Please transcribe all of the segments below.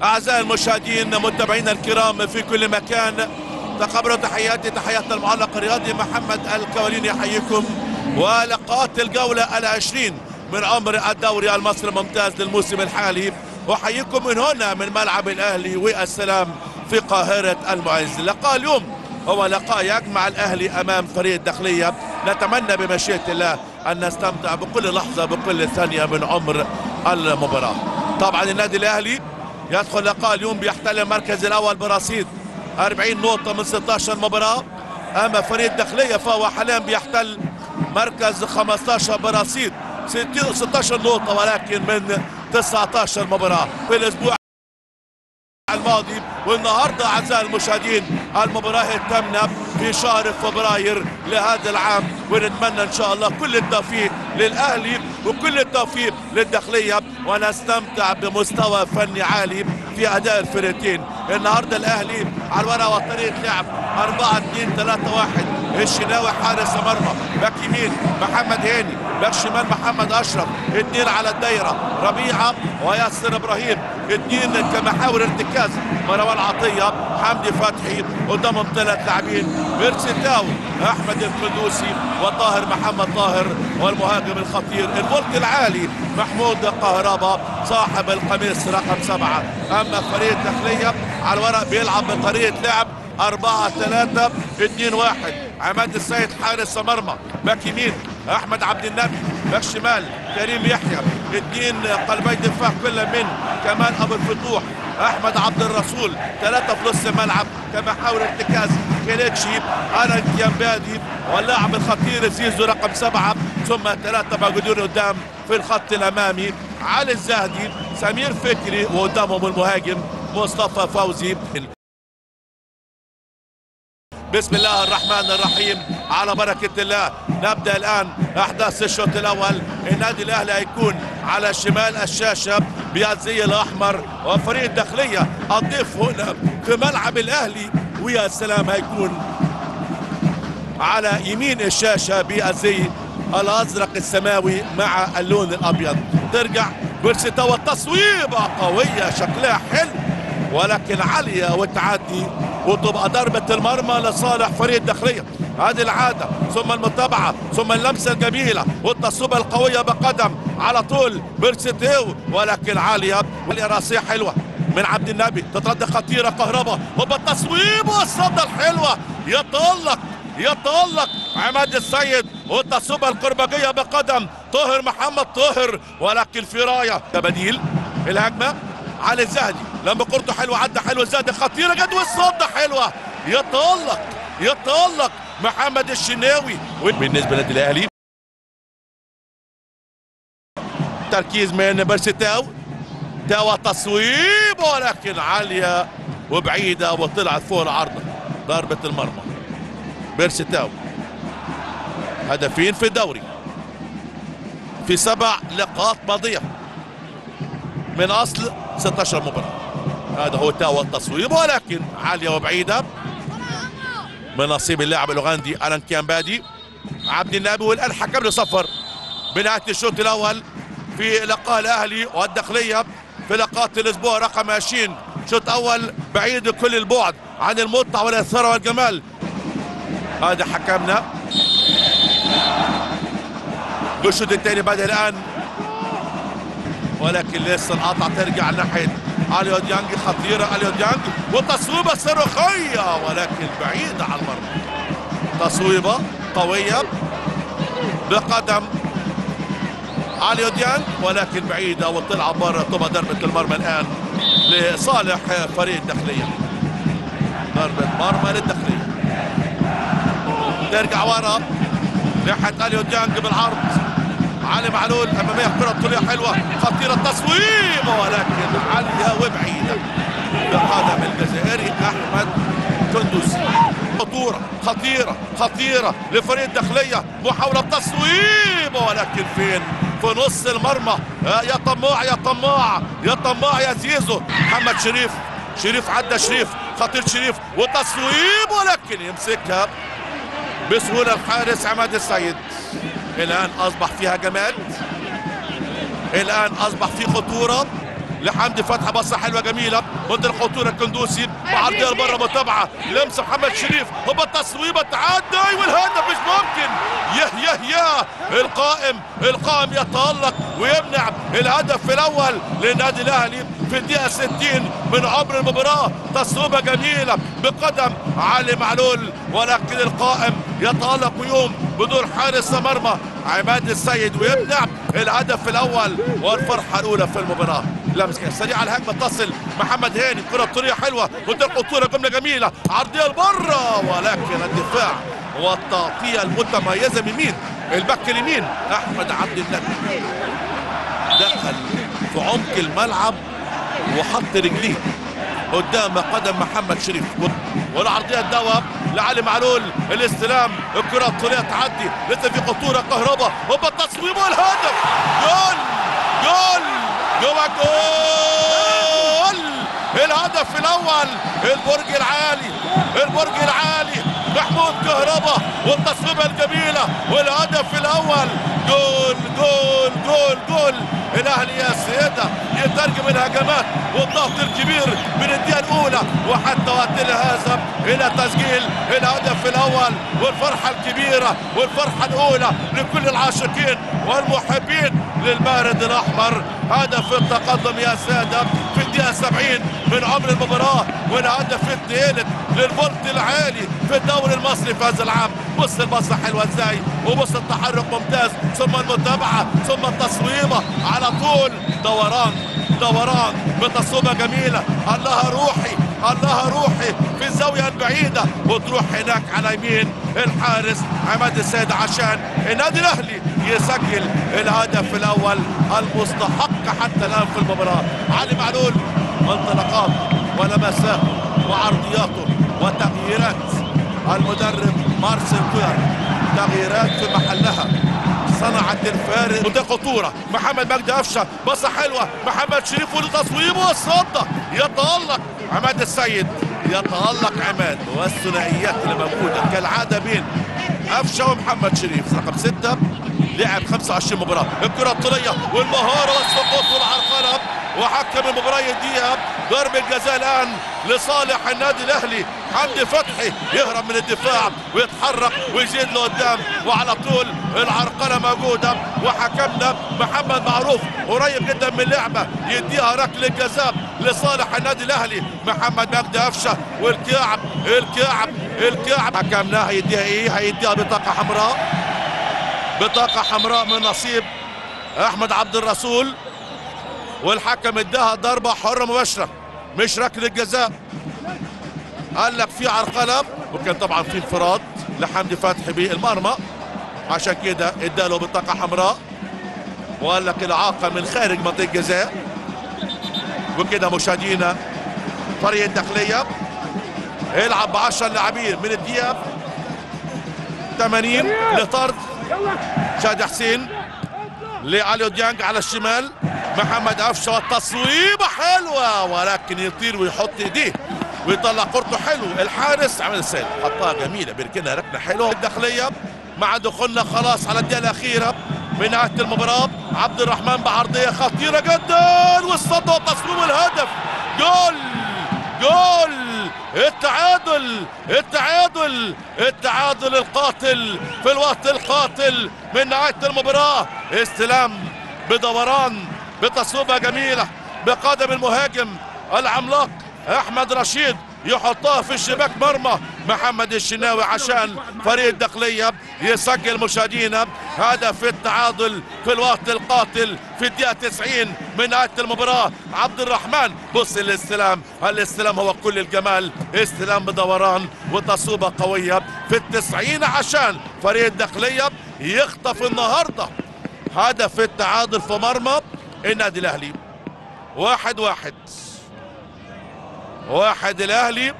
أعزائي المشاهدين متابعينا الكرام في كل مكان تقبلوا تحياتي تحيات المعلق الرياضي محمد الكواليني يحييكم ولقاءات الجولة العشرين من عمر الدوري المصري الممتاز للموسم الحالي أحييكم من هنا من ملعب الأهلي والسلام في قاهرة المعز لقاء اليوم هو لقاء يجمع الأهلي أمام فريق الداخلية نتمنى بمشيئة الله أن نستمتع بكل لحظة بكل ثانية من عمر المباراة طبعا النادي الأهلي يدخل لقاء اليوم بيحتل المركز الأول برصيد 40 نقطة من 16 مباراة أما فريق الداخلية فهو حاليا بيحتل مركز 15 برصيد 16 نقطة ولكن من 19 مباراة في الأسبوع الماضي والنهارده اعزائي المشاهدين المباراه الثامنه في شهر فبراير لهذا العام ونتمنى ان شاء الله كل التوفيق للاهلي وكل التوفيق للداخليه ونستمتع بمستوى فني عالي في اداء الفرقتين النهارده الاهلي على الورقه وطريقه لعب 4 2 3 1 الشناوي حارس مرمى باك يمين محمد هاني باك شمال محمد اشرف اثنين على الدايره ربيعه وياسر ابراهيم اثنين كمحاور ارتكاز مروان عطيه حمدي فتحي قدامهم ثلاث لاعبين ميرسيتاو احمد القدوسي وطاهر محمد طاهر والمهاجم الخطير الفولت العالي محمود قهربه صاحب القميص رقم سبعه اما فريق الداخليه على الورق بيلعب بطريقه لعب أربعة ثلاثة اثنين واحد عماد السيد حارس مرمى باك يمين أحمد عبد النبي باك شمال كريم يحيى اثنين قلبي دفاع كل من كمال أبو الفتوح أحمد عبد الرسول ثلاثة في نص الملعب كمحاور ارتكاز كيليتشي أرن كيامبادي واللاعب الخطير زيزو رقم سبعة ثم ثلاثة موجودين قدام في الخط الأمامي علي الزهدي سمير فكري وقدامهم المهاجم مصطفى فوزي بسم الله الرحمن الرحيم على بركة الله نبدأ الآن أحداث الشوط الأول النادي الأهلي هيكون على شمال الشاشة بالزي الأحمر وفريق الداخلية الضيف هنا في ملعب الأهلي ويا سلام هيكون على يمين الشاشة بالزي الأزرق السماوي مع اللون الأبيض ترجع بيرسيتا والتصويبة قوية شكلها حلو ولكن عالية وتعدي وتبقى ضربة المرمى لصالح فريق الداخلية هذه العادة ثم المتابعة ثم اللمسة الجميلة والتصويبة القوية بقدم على طول بيرسيتيو ولكن عالية والراسية حلوة من عبد النبي تتردد خطيرة كهرباء وبالتصويب والصدى الحلوة يتألق يتألق عماد السيد والتصويبة القربجية بقدم طاهر محمد طاهر ولكن في راية بديل الهجمة علي الزهدي لما كورته حلوه عدى حلو الزهدي خطيره جد والصده حلوه يتالق يتالق محمد الشناوي بالنسبه للنادي الاهلي تركيز من بيرسيتاو تاوى تصويب ولكن عاليه وبعيده وطلعت فوق العارضه ضربه المرمى بيرسيتاو هدفين في الدوري في سبع لقاءات ماضيه من اصل 16 مباراه هذا هو تاوى التصويب ولكن عاليه وبعيده من نصيب اللاعب الاوغندي الان كيامبادي عبد النبي والان حكم له صفر بنهايه الشوط الاول في لقاء الاهلي والداخليه في لقاءات الاسبوع رقم 20 شوط اول بعيد كل البعد عن المتعه والاثاره والجمال هذا حكمنا بالشوط الثاني بدا الان ولكن لسه القطع ترجع ناحيه اليو ديانج خطيره اليو ديانج وتصويبه صاروخيه ولكن بعيده عن المرمى تصويبه قويه بقدم اليو ديانج ولكن بعيده وطلع بره تبقى ضربه المرمى الان لصالح فريق الداخليه ضربه مرمى للداخليه ترجع ورا ناحيه اليو ديانج بالعرض علي معلول اماميه كره طوليه حلوه خطيره التصويب ولكن عاليه وبعيده بقدم الجزائري احمد كندوسي خطوره خطيره خطيره لفريق الداخليه محاوله تصويب ولكن فين في نص المرمى يا طماع يا طماع يا طماع يا زيزو محمد شريف شريف عدى شريف خطير شريف وتصويب ولكن يمسكها بسهوله الحارس عماد السيد الان اصبح فيها جمال الان اصبح في خطوره لحمدي فتحي بصه حلوه جميله ضد الخطوره الكندوسي وعرضيه لبره متابعه لمسه محمد شريف هو التصويبه تعدي والهدف مش ممكن يه يه يه القائم القائم يتالق ويمنع الهدف الاول للنادي الاهلي في الدقيقه 60 من عمر المباراه تصويبه جميله بقدم علي معلول ولكن القائم يتالق ويوم بدون حارس مرمى عماد السيد ويمنع الهدف الاول والفرحه الاولى في المباراه لمسه سريعه الهجمه تصل محمد هاني كره طريه حلوه ضد الخطوره جمله جميله عرضيه لبره ولكن الدفاع والتغطيه المتميزه من مين؟ الباك اليمين احمد عبد النبي دخل في عمق الملعب وحط رجليه قدام قدم محمد شريف والعرضيه الدواب لعلي معلول الاستلام الكره الطوليه تعدي لسه في خطوره كهرباء هوبا التصويب والهدف جول جول جوه جول الهدف الاول البرج العالي البرج العالي محمود كهربا والتصويبه الجميله والهدف الاول جول جول جول جول الاهلي يا سيده يترجم الهجمات والضغط الكبير من الدقيقه الاولى وحتى وقتنا هذا الى تسجيل الهدف الاول والفرحه الكبيره والفرحه الاولى لكل العاشقين والمحبين للبارد الاحمر هدف التقدم يا ساده في الدقيقه 70 من عمر المباراه والهدف الثالث للفولت العالي في الدوري المصري في هذا العام بص البصه حلوه ازاي وبص التحرك ممتاز ثم المتابعه ثم التصويبه على طول دوران دوران بتصويبه جميله الله روحي الله روحي في الزاويه البعيده وتروح هناك على يمين الحارس عماد السيد عشان النادي الاهلي يسجل الهدف الاول المستحق حتى الان في المباراه علي معلول انطلاقات ولمسات وعرضياته وتغييرات المدرب مارسيل كولر تغييرات في محلها صنعت الفارق وده خطوره محمد مجدي قفشه بصه حلوه محمد شريف والتصويب والصده يتالق عماد السيد يتالق عماد والثنائيات اللي موجوده كالعاده بين قفشه ومحمد شريف رقم سته لعب 25 مباراه الكره الطوليه والمهاره والسقوط والعرقله وحكم المباراه يديها ضربه جزاء الان لصالح النادي الاهلي حمدي فتحي يهرب من الدفاع ويتحرك ويزيد لقدام وعلى طول العرقله موجوده وحكمنا محمد معروف قريب جدا من اللعبه يديها ركله جزاء لصالح النادي الاهلي محمد مجدي قفشه والكعب الكعب الكعب حكمنا هيديها ايه هيديها بطاقه حمراء بطاقه حمراء من نصيب احمد عبد الرسول والحكم اداها ضربه حره مباشره مش ركله جزاء قال لك في عرقله وكان طبعا في انفراد لحمدي فتحي بالمرمى عشان كده اداله بطاقه حمراء وقال لك الاعاقه من خارج منطقه الجزاء وكده مشاهدينا فريق الداخليه يلعب ب 10 لاعبين من الدقيقه 80 لطرد شادي حسين لعلي ديانج على الشمال محمد قفشه والتصويبه حلوه ولكن يطير ويحط ايديه ويطلع كورته حلو الحارس عمل السيد حطها جميله بيركنها ركنه حلوه الداخليه مع دخولنا خلاص على الدقيقه الاخيره من نهايه المباراه عبد الرحمن بعرضيه خطيره جدا والصد والتصويب والهدف جول جول التعادل التعادل التعادل القاتل في الوقت القاتل من نهايه المباراه استلام بدوران بتصويبه جميله بقدم المهاجم العملاق احمد رشيد يحطها في الشباك مرمى محمد الشناوي عشان فريق الداخلية يسجل مشاهدينا هدف التعادل في الوقت القاتل في الدقيقة 90 من نهاية المباراة عبد الرحمن بص الاستلام الاستلام هو كل الجمال استلام بدوران وتصوبة قوية في التسعين عشان فريق الداخلية يخطف النهاردة هدف التعادل في مرمى النادي الاهلي واحد واحد واحد الاهلي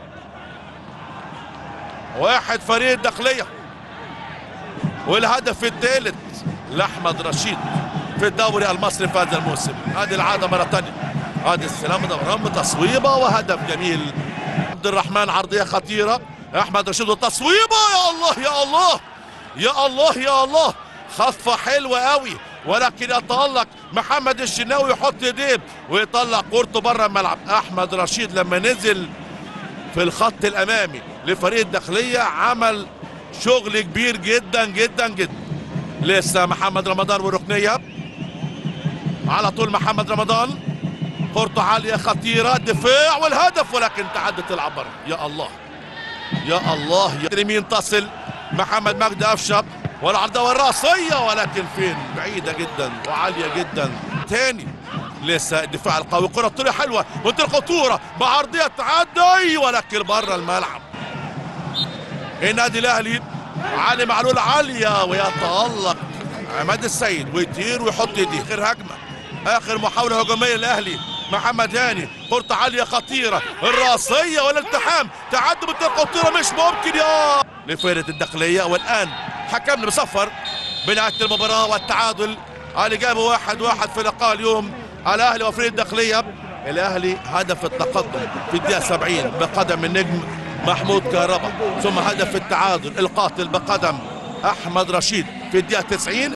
واحد فريق الداخلية والهدف الثالث لأحمد رشيد في الدوري المصري في هذا الموسم هذه العادة مرة ثانية هذه السلام دوران بتصويبة وهدف جميل عبد الرحمن عرضية خطيرة أحمد رشيد وتصويبة يا الله يا الله يا الله يا الله خطفة حلوة قوي ولكن يتالق محمد الشناوي يحط ايديه ويطلع كورته بره الملعب احمد رشيد لما نزل في الخط الامامي لفريق الداخليه عمل شغل كبير جدا جدا جدا لسه محمد رمضان والركنيه على طول محمد رمضان كورته عاليه خطيره دفاع والهدف ولكن تعدت العبر يا الله يا الله يا اليمين تصل محمد مجدي افشب والعرضه والراسيه ولكن فين بعيده جدا وعاليه جدا تاني لسه الدفاع القوي كره طلع حلوه منطقه خطوره بعرضيه تعدي ولكن بره الملعب النادي الاهلي علي معلول عاليه ويتالق عماد السيد ويطير ويحط ايديه اخر هجمه اخر محاوله هجوميه للاهلي محمد هاني كرة عالية خطيرة الراسية والالتحام تعدي منطقة خطيرة مش ممكن يا لفرقة الداخلية والآن حكمنا بصفر بنهاية المباراة والتعادل على جابه واحد واحد في لقاء اليوم على الأهلي وفريق الداخلية الأهلي هدف التقدم في الدقيقة 70 بقدم النجم محمود كهربا ثم هدف التعادل القاتل بقدم أحمد رشيد في الدقيقة 90